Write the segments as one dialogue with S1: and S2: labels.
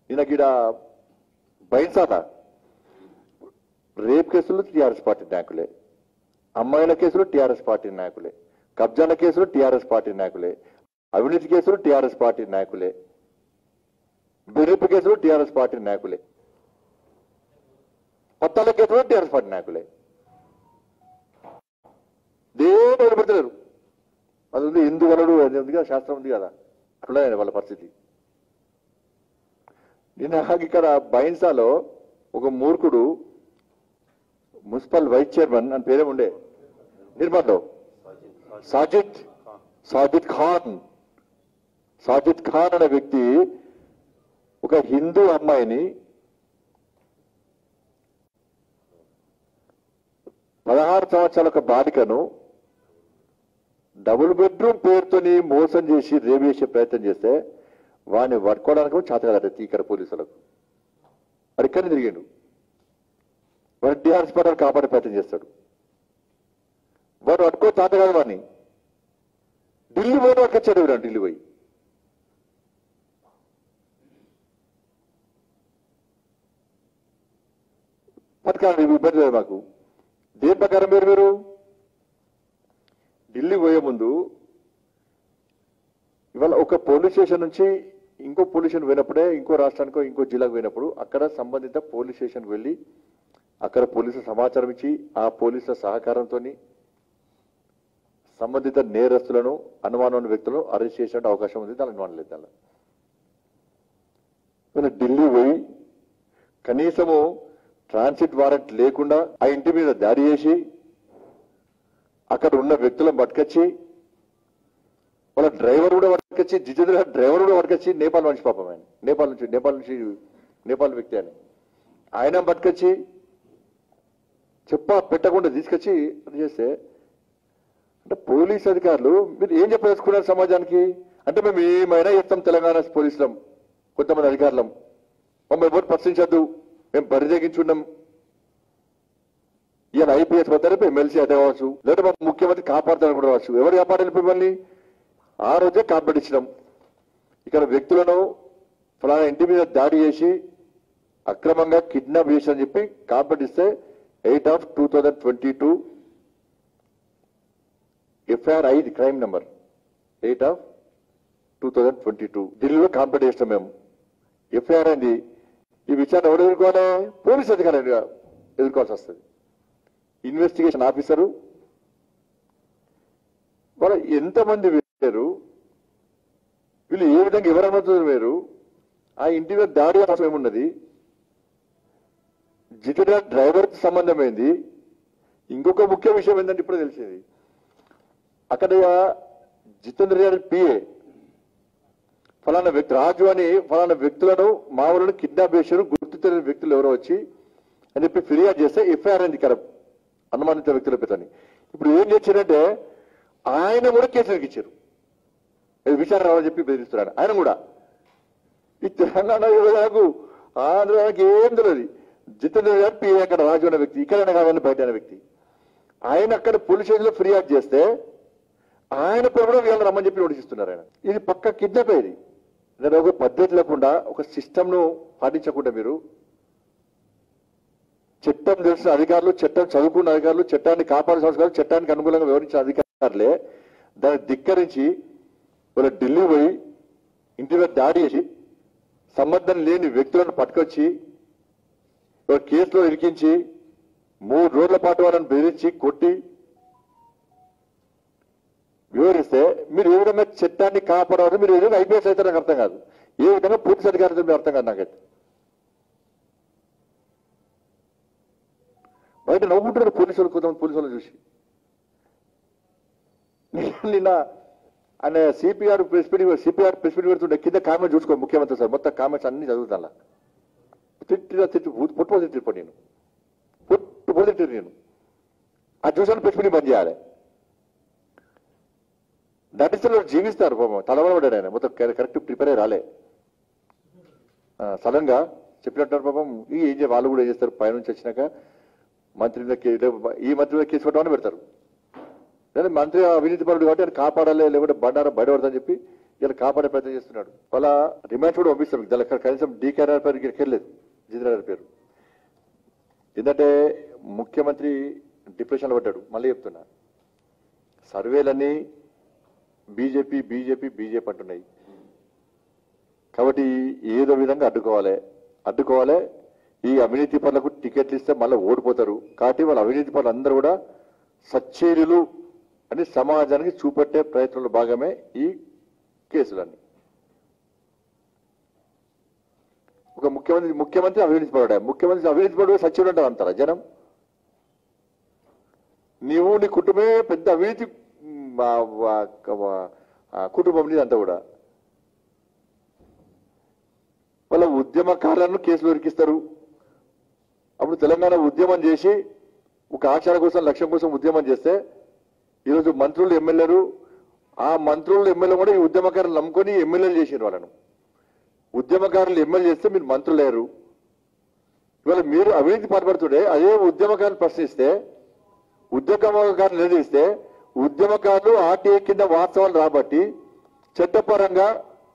S1: నిన్న గీడ బైన్సాట రేప్ కేసులు టీఆర్ఎస్ పార్టీ నాయకులే అమ్మాయిల కేసులు టీఆర్ఎస్ పార్టీ నాయకులే కబ్జాల కేసులు టీఆర్ఎస్ పార్టీ నాయకులే అవినీతి కేసులు టీఆర్ఎస్ పార్టీ నాయకులే బెదిరింపు కేసులు టీఆర్ఎస్ పార్టీ నాయకులే పత్తాల కేసులు టీఆర్ఎస్ పార్టీ నాయకులే దేని వదిలిపెడతలేరు అది ఉంది హిందూ వలడు అది ఉంది కదా శాస్త్రం ఉంది కదా అట్లా వాళ్ళ పరిస్థితి నిన్న ఇక్కడ బైన్సాలో ఒక మూర్ఖుడు మున్సిపల్ వైస్ చైర్మన్ అని పేరే ఉండే నిర్మల్లో సాజిద్ సాజిద్ ఖాన్ సాజిద్ ఖాన్ అనే వ్యక్తి ఒక హిందూ అమ్మాయిని పదహారు సంవత్సరాల ఒక బాలికను డబుల్ బెడ్రూమ్ పేరుతోని మోసం చేసి రేపు చేసే ప్రయత్నం చేస్తే వాడిని పట్టుకోవడానికి చేత కదట ఇక్కడ పోలీసులకు వాడు ఇక్కడనే తిరిగాడు వాడు టీఆర్ఎస్ పార్టీ కాపాడే ప్రయత్నం చేస్తాడు వాడు పట్టుకో తాత కాదు వాడిని ఢిల్లీ పోయి పట్టుకొచ్చాడు వీడు ఢిల్లీ పోయి పథకాలు ఇబ్బంది లేదు మాకు దేని ప్రకారం మీరు మీరు ఢిల్లీ పోయే ముందు ఇవాళ ఒక పోలీస్ స్టేషన్ నుంచి ఇంకో పోలీస్ స్టేషన్ పోయినప్పుడే ఇంకో రాష్ట్రానికో ఇంకో జిల్లాకు పోయినప్పుడు అక్కడ సంబంధిత పోలీస్ స్టేషన్కి వెళ్ళి అక్కడ పోలీసులు సమాచారం ఇచ్చి ఆ పోలీసుల సహకారంతో సంబంధిత నేరస్తులను అనుమానం ఉన్న వ్యక్తులను అరెస్ట్ చేసే అవకాశం ఉంది దాని అనుమానం లేదు దానిలో ఇవాళ ఢిల్లీ పోయి కనీసము ట్రాన్సిట్ వారెంట్ లేకుండా ఆ ఇంటి మీద దాడి చేసి అక్కడ ఉన్న వ్యక్తులను పట్టుకొచ్చి వాళ్ళ డ్రైవర్ కూడా పట్టుకొచ్చి జిజేంద్ర డ్రైవర్ కూడా పట్టుకొచ్చి నేపాల్ మనిషి పాపం ఆయన నేపాల్ నుంచి నేపాల్ నుంచి నేపాల్ వ్యక్తి అని ఆయన పట్టుకొచ్చి చెప్ప పెట్టకుండా తీసుకొచ్చి అది చేస్తే అంటే పోలీస్ అధికారులు మీరు ఏం చెప్పదలుచుకున్నారు సమాజానికి అంటే మేము ఏమైనా చెప్తాం తెలంగాణ పోలీసులం కొంతమంది అధికారులం మమ్మల్ని ఎవరు ప్రశ్నించద్దు మేము బరిదెగించున్నాం ఈయన ఐపీఎస్ పోతారు ఎమ్మెల్సీ అదే కావచ్చు లేదా మా ముఖ్యమంత్రి కాపాడుతారు కూడా కావచ్చు ఎవరు కాపాడాలి మిమ్మల్ని ఆ రోజే కాపాడించినాం ఇక్కడ వ్యక్తులను ఫలానా ఇంటి మీద దాడి చేసి అక్రమంగా కిడ్నాప్ చేశారని చెప్పి కాపాడిస్తే eight of two thousand twenty two FIR ఐదు crime number eight of two thousand twenty two ఢిల్లీలో కాంప్లీట్ చేస్తాం మేము ఎఫ్ఐఆర్ అయింది ఈ విచారణ ఎవరు ఎదుర్కోవాలి పోలీస్ అధికారులుగా ఎదుర్కోవాల్సి వస్తుంది ఇన్వెస్టిగేషన్ ఆఫీసరు వాళ్ళ ఎంతమంది వేరు వీళ్ళు ఏ విధంగా ఎవరు అనుమతులు వేరు ఆ ఇంటి మీద దాడి అవసరం ఏమున్నది జితడ డ్రైవర్ సంబంధం ఏంది ఇంకొక ముఖ్య విషయం ఏంటంటే ఇప్పుడు తెలిసింది అక్కడ జితేంద్ర గారి పిఏ ఫలానా వ్యక్తి రాజు అని ఫలానా వ్యక్తులను మా ఊళ్ళో కిడ్నాప్ చేశారు గుర్తు తెలియని వ్యక్తులు ఎవరో వచ్చి అని చెప్పి ఫిర్యాదు చేస్తే ఎఫ్ఐఆర్ అయింది కరెక్ట్ అనుమానిత వ్యక్తుల పేరుని ఇప్పుడు ఏం చేశారంటే ఆయన కూడా కేసులకు ఇచ్చారు ఇది విచారణ రావాలని చెప్పి బెదిరిస్తున్నాడు ఆయన కూడా ఈ తెలంగాణ యువతకు ఆంధ్రాకి ఏం తెలియదు జితేంద్ర గారు పిఏ అక్కడ రాజు అనే వ్యక్తి ఇక్కడ కావాలని బయట అనే వ్యక్తి ఆయన అక్కడ పోలీస్ స్టేషన్ లో ఫిర్యాదు చేస్తే ఆయన పేరు కూడా వీళ్ళని రమ్మని చెప్పి నోటీస్ ఇస్తున్నారు ఆయన ఇది పక్క కిడ్నాప్ ఇది నేను ఒక పద్ధతి లేకుండా ఒక సిస్టమ్ ను పాటించకుండా మీరు చట్టం తెలిసిన అధికారులు చట్టం చదువుకున్న అధికారులు చట్టాన్ని కాపాడే సంస్కారాలు చట్టానికి అనుకూలంగా వివరించిన అధికారులే దాన్ని ధిక్కరించి వాళ్ళ ఢిల్లీ పోయి ఇంటి మీద దాడి చేసి సంబంధం లేని వ్యక్తులను పట్టుకొచ్చి ఒక కేసులో ఇరికించి మూడు రోజుల పాటు వాళ్ళని బెదిరించి కొట్టి వివరిస్తే మీరు ఏ విధంగా చట్టాన్ని కాపాడారు మీరు ఏ విధంగా ఐపీఎస్ అయితే నాకు అర్థం కాదు ఏ విధంగా పోలీస్ అధికారులతో మీరు అర్థం కాదు నాకైతే బయట నవ్వుకుంటున్నారు పోలీసులు కొంతమంది పోలీసులను చూసి నిన్న ఆయన CPR press meet CPR press meet పెడుతుంటే కింద కామెంట్ చూసుకో ముఖ్యమంత్రి సార్ మొత్తం కామెంట్స్ అన్ని చదువుతాను తిట్టిన తిట్టి పుట్టుపోతే తిట్టిపో నేను పుట్టుపోతే తిట్టి నేను ఆ చూసాను ప్రెస్ మీట్ బంద్ చేయాలి నటిస్తున్న జీవిస్తారు పాపం తలవడబడ్డాడు ఆయన మొత్తం కరెక్ట్ ప్రిపేర్ అయ్యి రాలే సడన్ గా చెప్పినట్టు పాపం ఈ ఏం చే- వాళ్ళు కూడా ఏం చేస్తారు పైనుంచి వచ్చినాక మంత్రి మీద కే- ఈ మంత్రి మీద కేసు పెట్టమని పెడతారు లేదా మంత్రి అవినీతి పరుడు కాబట్టి ఆయన కాపాడాలి లేకుంటే బండారం బయటపడదని చెప్పి ఇలా కాపాడే ప్రయత్నం చేస్తున్నాడు వాళ్ళ రిమాండ్ కూడా పంపిస్తాం దాని అక్కడ కనీసం డీకేఆర్ పేరు ఇక్కడికి వెళ్ళలేదు జితేంద్ర గారి పేరు ఎందుకంటే ముఖ్యమంత్రి డిప్రెషన్లో పడ్డాడు మళ్ళీ చెప్తున్నా సర్వేలన్నీ బీజేపీ బీజేపీ బీజేపీ అంటున్నాయి కాబట్టి ఏదో విధంగా అడ్డుకోవాలి అడ్డుకోవాలి ఈ అవినీతి పనులకు టికెట్లు ఇస్తే మళ్ళీ ఓడిపోతారు కాబట్టి వాళ్ళ అవినీతి పనులు అందరూ కూడా సచ్చేరులు అని సమాజానికి చూపెట్టే ప్రయత్నంలో భాగమే ఈ కేసులన్నీ ఒక ముఖ్యమంత్రి ముఖ్యమంత్రి అవినీతి పరుడే ముఖ్యమంత్రి అవినీతి పరుడు సచివుడు అంటారు అంటారా జనం నీవు నీ కుటుంబమే పెద్ద అవినీతి మ్, ఆ, ఆ, ఆ, కుటుంబం నీది అంతా కూడా వాళ్ళ ఉద్యమకారులను కేసులు ఇరికిస్తారు అప్పుడు తెలంగాణ ఉద్యమం చేసి ఒక ఆచార కోసం లక్ష్యం కోసం ఉద్యమం చేస్తే ఈరోజు మంత్రులు ఎమ్మెల్యేలు ఆ మంత్రులు ఎమ్మెల్యే కూడా ఈ ఉద్యమకారులు నమ్ముకొని ఎమ్మెల్యేలు చేసారు వాళ్ళను ఉద్యమకారులు ఎమ్మెల్యే చేస్తే మీరు మంత్రులు లేరు ఇవాళ మీరు అవినీతి పాల్పడుతుండే అదే ఉద్యమకారులు ప్రశ్నిస్తే ఉద్యమకారులు నిలదీస్తే ఉద్యమకారులు ఆర్టీఏ కింద వాస్తవాలు రాబట్టి చట్టపరంగా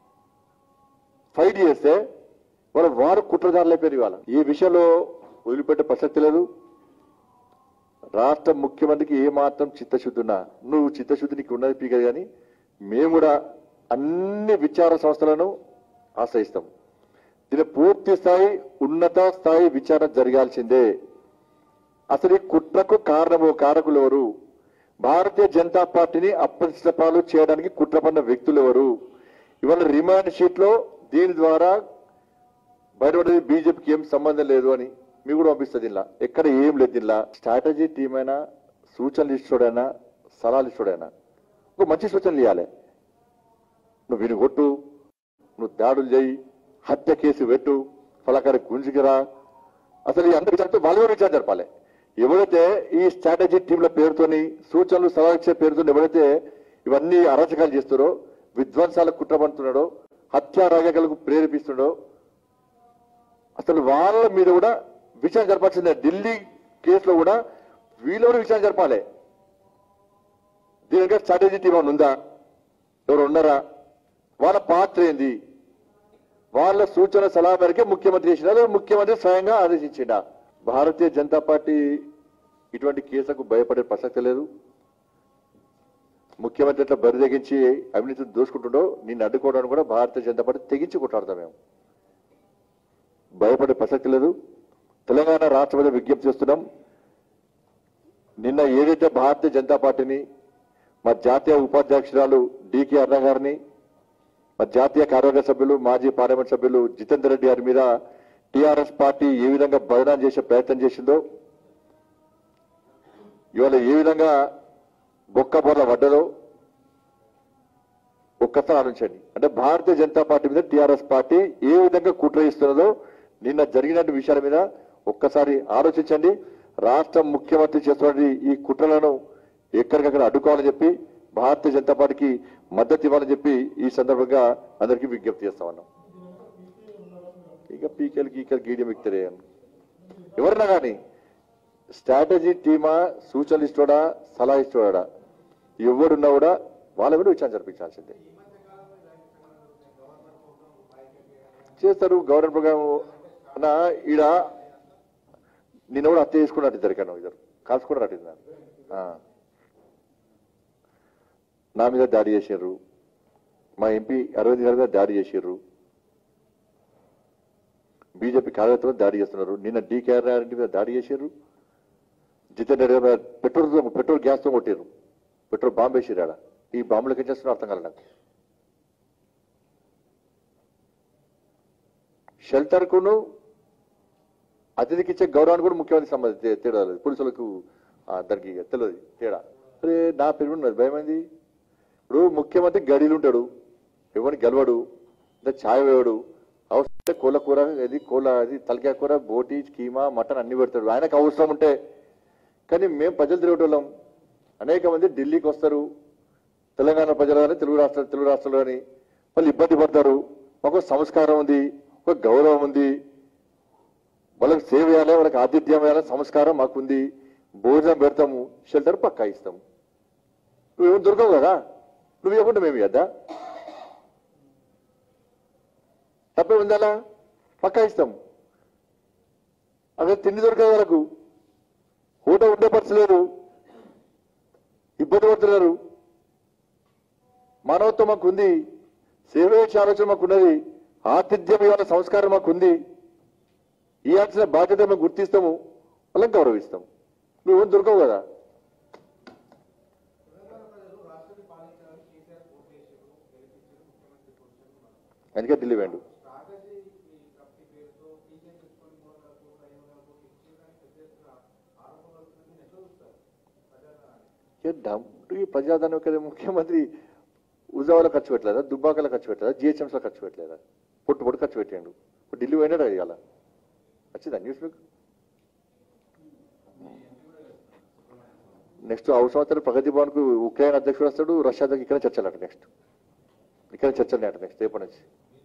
S1: ఫైట్ చేస్తే వాళ్ళ వారు కుట్రదారులు అయిపోయారు ఇవాళ ఈ విషయంలో వదిలిపెట్టే ప్రసక్తి లేదు రాష్ట్ర ముఖ్యమంత్రికి ఏమాత్రం చిత్తశుద్ధి ఉన్నా నువ్వు చిత్తశుద్ధి నీకు ఉన్నది పీకదు కానీ మేము కూడా అన్ని విచార సంస్థలను ఆశ్రయిస్తాం దీని పూర్తి స్థాయి ఉన్నత స్థాయి విచారణ జరగాల్సిందే అసలు ఈ కుట్రకు కారణము కారకులు ఎవరు భారతీయ జనతా పార్టీని అప్రతిష్టపాలు చేయడానికి కుట్ర పడిన వ్యక్తులు ఎవరు ఇవాళ రిమాండ్ షీట్ లో దీని ద్వారా బయటపడేది బీజేపీకి ఏం సంబంధం లేదు అని మీ కూడా పంపిస్తుంది ఇలా ఎక్కడ ఏం లేదు ఇలా స్ట్రాటజీ టీం అయినా సూచనలు ఇష్టడైనా సలహాలు ఇష్టడైనా ఒక మంచి సూచనలు ఇవ్వాలి నువ్వు విని కొట్టు నువ్వు దాడులు చేయి హత్య కేసు పెట్టు ఫలాకారి గుంజుకిరా అసలు ఈ అందరి విచారంతో వాళ్ళు కూడా విచారణ జరపాలి ఎవరైతే ఈ స్ట్రాటజీ టీంల పేరుతోని సూచనలు సలహా ఇచ్చే పేరుతో ఎవరైతే ఇవన్నీ అరాచకాలు చేస్తారో విధ్వంసాలకు కుట్రపడుతున్నాడో హత్యా రాజకాలకు ప్రేరేపిస్తున్నాడో అసలు వాళ్ళ మీద కూడా విచారణ జరపాల్సిందే ఢిల్లీ కేసులో కూడా వీళ్ళు కూడా విచారణ జరపాలి దీనికి స్ట్రాటజీ టీం ఏమైనా ఉందా ఎవరు ఉన్నారా వాళ్ళ పాత్ర ఏంది వాళ్ళ సూచన సలహా మేరకే ముఖ్యమంత్రి చేసినా లేదా ముఖ్యమంత్రి స్వయంగా ఆదేశించిండా భారతీయ జనతా పార్టీ ఇటువంటి కేసులకు భయపడే ప్రసక్తి లేదు ముఖ్యమంత్రి ఎట్లా బరిదెగించి అవినీతిని దోసుకుంటుండో నిన్ను అడ్డుకోవడానికి కూడా భారతీయ జనతా పార్టీ తెగించి కొట్లాడతాం మేము భయపడే ప్రసక్తి లేదు తెలంగాణ రాష్ట్రపతి విజ్ఞప్తి చేస్తున్నాం నిన్న ఏదైతే భారతీయ జనతా పార్టీని మా జాతీయ ఉపాధ్యక్షురాలు డికే అరుణ గారిని మా జాతీయ కార్యవర్గ సభ్యులు మాజీ పార్లమెంట్ సభ్యులు జితేందర్ రెడ్డి గారి మీద టీఆర్ఎస్ పార్టీ ఏ విధంగా బదనాం చేసే ప్రయత్నం చేసిందో ఇవాళ ఏ విధంగా బొక్క బొర్ల పడ్డదో ఒక్కసారి ఆలోచించండి అంటే భారతీయ జనతా పార్టీ మీద టీఆర్ఎస్ పార్టీ ఏ విధంగా కుట్ర ఇస్తున్నదో నిన్న జరిగినట్టు విషయాల మీద ఒక్కసారి ఆలోచించండి రాష్ట్ర ముఖ్యమంత్రి చేస్తున్న ఈ కుట్రలను ఎక్కడికక్కడ అడ్డుకోవాలని చెప్పి భారతీయ జనతా పార్టీకి మద్దతు ఇవ్వాలని చెప్పి ఈ సందర్భంగా అందరికీ విజ్ఞప్తి చేస్తా ఉన్నాం ఇక పీకెల్ గీకెల్ గీడియం ఇక్తరే ఎవరన్నా కానీ స్ట్రాటజీ టీమా సూచనలు ఇస్తాడా సలహా ఇస్తాడా ఎవరున్నా కూడా వాళ్ళ కూడా విచారణ జరిపించాల్సిందే చేస్తారు గవర్నమెంట్ ప్రోగ్రామ్ నా ఈడ నిన్న కూడా హత్య చేసుకున్నట్టు ఇద్దరు కన్నా ఇద్దరు కాల్చుకున్నట్టు ఇద్దరు ఆ. నా మీద దాడి చేశారు మా ఎంపీ అరవింద్ గారి మీద దాడి చేశారు బీజేపీ కార్యకర్తలు దాడి చేస్తున్నారు నిన్న డీకేఆర్ రెడ్డి మీద దాడి చేశారు జితేందర్ రెడ్డి మీద పెట్రోల్ పెట్రోల్ గ్యాస్ తో కొట్టారు పెట్రోల్ బాంబు వేసారు ఆడ ఈ బాంబులకు ఏం చేస్తున్నారో అర్థం కాలేదు నాకు షెల్టర్ కును అతిథికి ఇచ్చే గౌరవాన్ని కూడా ముఖ్యమంత్రి సంబంధి తేడా లేదు పోలీసులకు ఆ, దానికి తెలియదు తేడా అరే నా పేరు ఉన్నది భయమైంది ఇప్పుడు ముఖ్యమంత్రి గడిలు ఉంటాడు ఎవరిని గెలవడు ఇంత ఛాయ్ వేయడు అవసరం కోళ్ళ కూర ఇది కోళ్ళ అది తలకాయ కూర బోటి కీమా మటన్ అన్ని పెడతాడు ఆయనకు అవసరం ఉంటే కానీ మేము ప్రజలు తిరగటోళ్ళం అనేక మంది ఢిల్లీకి వస్తారు తెలంగాణ ప్రజలు కానీ తెలుగు రాష్ట్రాలు తెలుగు రాష్ట్రాలు కానీ వాళ్ళు ఇబ్బంది పడతారు మాకు సంస్కారం ఉంది ఒక గౌరవం ఉంది వాళ్ళకి సేవ చేయాలి వాళ్ళకి ఆతిథ్యం వేయాలి సంస్కారం మాకుంది భోజనం పెడతాము షెల్టర్ పక్కా ఇస్తాము నువ్వేమో దొరకవు కదా నువ్వు ఇవ్వకుండా మేము ఇద్దా తప్పే ఉందా పక్కా ఇస్తాం అక్కడ తిండి దొరకదు వాళ్ళకు ఊట ఉండే పరిచలేదు ఇబ్బంది పడుతున్నారు మానవత్వం మాకు ఉంది సేవ చేసే ఆలోచన మాకు ఉన్నది ఆతిథ్యం ఇవాళ సంస్కారం మాకు ఉంది ఇవ్వాల్సిన బాధ్యత మేము గుర్తిస్తాము వాళ్ళని గౌరవిస్తాం నువ్వు దొరకవు కదా అందుకే ఢిల్లీ వేండు ఏ డబ్బు ఈ ప్రజాధనం కదా ముఖ్యమంత్రి ఉజావాలో ఖర్చు పెట్టలేదా దుబ్బాకలో ఖర్చు పెట్టలేదా జిహెచ్ఎంసీలో ఖర్చు పెట్టలేదా పొట్టు పొట్టు ఖర్చు పెట్టాడు ఇప్పుడు ఢిల్లీ పోయినాడు ఇవాళ వచ్చిందా న్యూస్ మీకు నెక్స్ట్ అవసరం ప్రగతి భవన్ కు ఉక్రెయిన్ అధ్యక్షుడు వస్తాడు రష్యా దగ్గర ఇక్కడ చర్చలు అంట నెక్స్ట్ ఇక్కడ చర్చలు అంట నెక్స్ట్ రేపటి నుంచి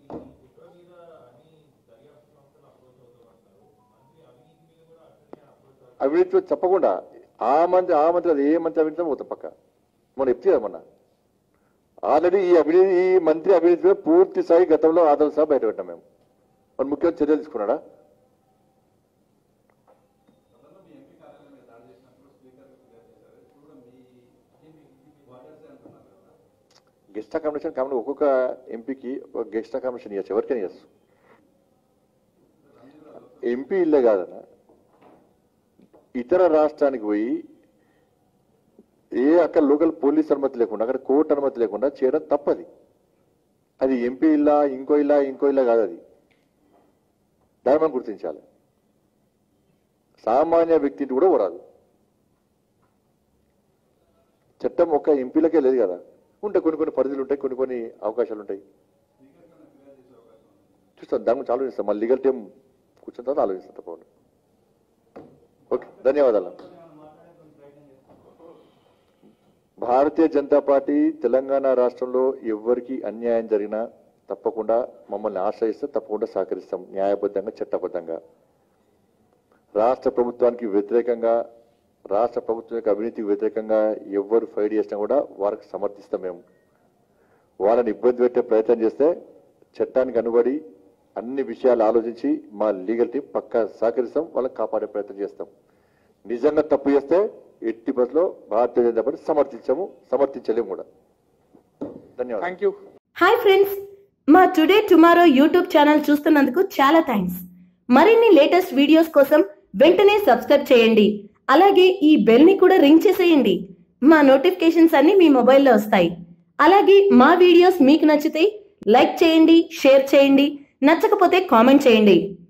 S1: అవినీతి తప్పకుండా ఆ మంత్రి ఆ మంత్రి అది ఏ మంత్రి అవినీతి పోతాం పక్క మనం చెప్తే కదా మొన్న ఆల్రెడీ ఈ అవినీతి ఈ మంత్రి అవినీతి మీద పూర్తి స్థాయి గతంలో ఆదరణ సహా బయట పెట్టాం మేము మన ముఖ్యమంత్రి చర్యలు తీసుకున్నాడా గెస్ట్ అకామిడేషన్ కామన్ ఒక్కొక్క ఎంపీకి ఒక గెస్ట్ అకామిడేషన్ ఇవ్వచ్చు ఎవరికైనా ఇవ్వచ్చు ఎంపీ ఇల్లే కాదన్న ఇతర రాష్ట్రానికి పోయి ఏ అక్కడ లోకల్ పోలీస్ అనుమతి లేకుండా అక్కడ కోర్టు అనుమతి లేకుండా చేయడం తప్పది అది ఎంపీ ఇల్లా ఇంకో ఇల్లా ఇంకో ఇల్లా కాదు అది దాన్ని మనం గుర్తించాలి సామాన్య వ్యక్తిని కూడా వరాదు చట్టం ఒక్క ఎంపీలకే లేదు కదా ఉంటాయి కొన్ని కొన్ని పరిధులు ఉంటాయి కొన్ని కొన్ని అవకాశాలు ఉంటాయి చూస్తాం దాని గురించి ఆలోచిస్తాం మళ్ళీ లీగల్ టీం కూర్చున్న తర్వాత ఆలోచిస్తాం తప్పకుండా ఓకే ధన్యవాదాలు భారతీయ జనతా పార్టీ తెలంగాణ రాష్ట్రంలో ఎవరికి అన్యాయం జరిగినా తప్పకుండా మమ్మల్ని ఆశ్రయిస్తే తప్పకుండా సహకరిస్తాం న్యాయబద్ధంగా చట్టబద్ధంగా రాష్ట్ర ప్రభుత్వానికి వ్యతిరేకంగా రాష్ట్ర ప్రభుత్వం యొక్క అవినీతికి వ్యతిరేకంగా ఎవరు ఫైట్ చేసినా కూడా వారికి సమర్థిస్తాం మేము వాళ్ళని ఇబ్బంది పెట్టే ప్రయత్నం చేస్తే చట్టానికి అనుబడి అన్ని విషయాలు ఆలోచించి మా లీగల్ టీం పక్కా సహకరిస్తాం వాళ్ళని కాపాడే ప్రయత్నం చేస్తాం నిజంగా తప్పు చేస్తే ఎట్టి బస్సులో భారతీయ జనతా పార్టీ సమర్థించము సమర్థించలేము కూడా ధన్యవాదాలు
S2: థ్యాంక్ యూ
S3: హాయ్ ఫ్రెండ్స్ మా టుడే టుమారో యూట్యూబ్ ఛానల్ చూస్తున్నందుకు చాలా థ్యాంక్స్ మరిన్ని లేటెస్ట్ వీడియోస్ కోసం వెంటనే సబ్స్క్రైబ్ చేయండి అలాగే ఈ బెల్ ని కూడా రింగ్ చేసేయండి మా నోటిఫికేషన్స్ అన్ని మీ మొబైల్లో వస్తాయి అలాగే మా వీడియోస్ మీకు నచ్చితే లైక్ చేయండి షేర్ చేయండి నచ్చకపోతే కామెంట్ చేయండి